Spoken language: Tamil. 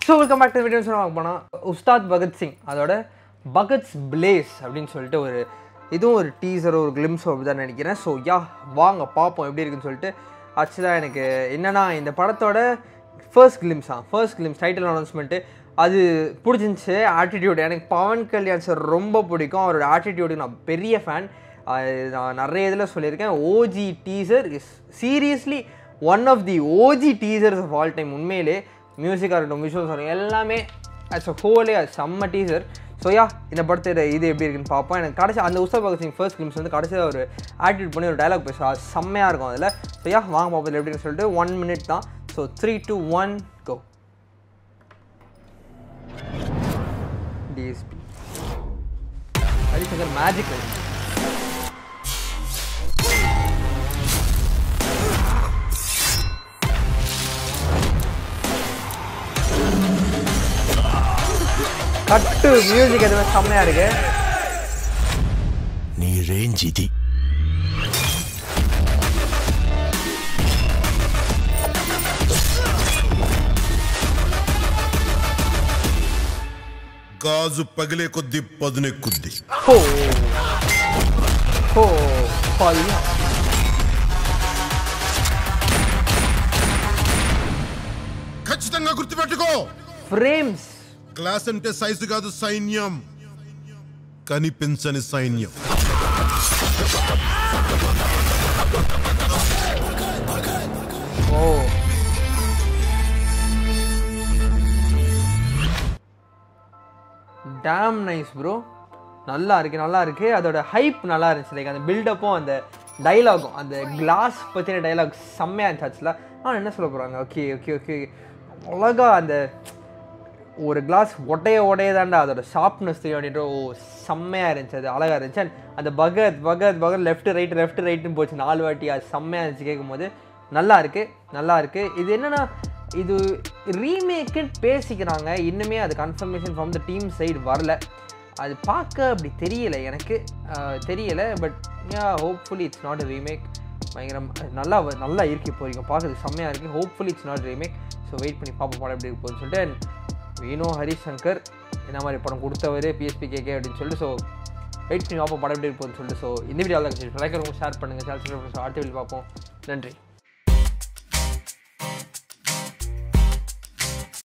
so welcome back to video சொல்ல போனால் உஸ்தாத் பகத்சிங் அதோட பகத்ஸ் பிளேஸ் அப்படின்னு சொல்லிட்டு ஒரு இதுவும் ஒரு டீசர் ஒரு கிளிம்ஸோ அப்படி தான் நினைக்கிறேன் ஸோ யா வாங்க பார்ப்போம் எப்படி இருக்குன்னு சொல்லிட்டு ஆக்சுவலாக எனக்கு என்னன்னா இந்த படத்தோட ஃபர்ஸ்ட் கிளிம்ஸா ஃபர்ஸ்ட் கிளிம்ஸ் டைட்டில் அனௌன்ஸ்மெண்ட்டு அது பிடிச்சிருந்துச்சு ஆட்டிடியூட் எனக்கு பவன் கல்யாண் சார் ரொம்ப பிடிக்கும் அவரோட ஆட்டிடியூடுக்கு நான் பெரிய ஃபேன் நான் நிறைய இதில் சொல்லியிருக்கேன் OG teaser is seriously one of the OG teasers of all time உண்மையிலே மியூசிக்காக இருக்கட்டும் விஷுவல்ஸ் இருக்கட்டும் எல்லாமே அட்ஸ் அ ஹோலே அது செம்ம டீசர் ஸோ யா இந்த படத்தோட இது எப்படி இருக்குன்னு பார்ப்போம் எனக்கு கடைசி அந்த உஸ்தா பகத் சிங் ஃபர்ஸ்ட் கிளிம்ஸ் வந்து கடைசியாக ஒரு ஆட்டிடியூட் பண்ணி ஒரு டைலாக் பேசுவோம் அது செம்மையாக இருக்கும் அதில் ஸோ யா வாங்க பார்ப்போம் இதுல எப்படின்னு சொல்லிட்டு ஒன் மினிட் தான் so three two one go DSP Harishankar magic கட்டு மியூசிக் எதுவுமே செம்மையா இருக்கு నీ రేంజ్ ఇది గాజు పగిలే కొద్దీ పదునెక్కుద్ది హో హో పల్లా ఖచ్చితంగా గుర్తుపెట్టుకో ఫ్రేమ్స్ క్లాస్ అంటే సైజు కాదు సైన్యం కనిపించని సైన్యం ஓ டேம் நைஸ் ப்ரோ நல்லா இருக்கு நல்லா இருக்கு அதோட ஹைப் நல்லா இருந்துச்சு லைக் அந்த பில்டப்பும் அந்த டைலாகும் அந்த கிளாஸ் பற்றின டைலாக் செம்மையாக இருந்துச்சு ஆக்சுவலாக ஆ என்ன சொல்ல போகிறாங்க ஓகே ஓகே ஓகே அழகா அந்த ஒரு கிளாஸ் ஒட்டைய ஒடைய தாண்டா அதோட ஷார்ப்னஸ் தெரியும் அப்படின்ற ஓ செம்மையாக இருந்துச்சு அது அழகாக இருந்துச்சு And அந்த Bhagat Bhagat Bhagat left right left ரைட்டுன்னு போச்சு நாலு வாட்டி அது செம்மையாக இருந்துச்சு கேட்கும்போது நல்லா இருக்கு நல்லா இருக்கு இது என்னன்னா இது ரீமேக்குன்னு பேசிக்கிறாங்க இன்னுமே அது confirmation from the team side வரல அது பார்க்க அப்படி தெரியல எனக்கு அஹ், தெரியல but yeah hopefully it's not remake பயங்கரம் நல்லா வ- நல்லா இருக்கு இப்போ வரைக்கும் பார்க்கறது செம்மையாக இருக்குது hopefully it's not remake so wait பண்ணி பார்ப்போம் படம் எப்படி இருக்குன்னு சொல்லிட்டு And வீணோ ஹரிஷ் சங்கர் என்ன மாதிரி படம் கொடுத்தவர் பிஎஸ்பி கேகே அப்படின்னு சொல்லிட்டு ஸோ வெயிட் பண்ணி பார்ப்போம் படம் எப்படி இருக்குன்னு சொல்லிட்டு ஸோ இந்த வீடியோ தான் லைக் ஷேர் பண்ணுங்கள் சேனல் அடுத்த வீடியோ பார்ப்போம் நன்றி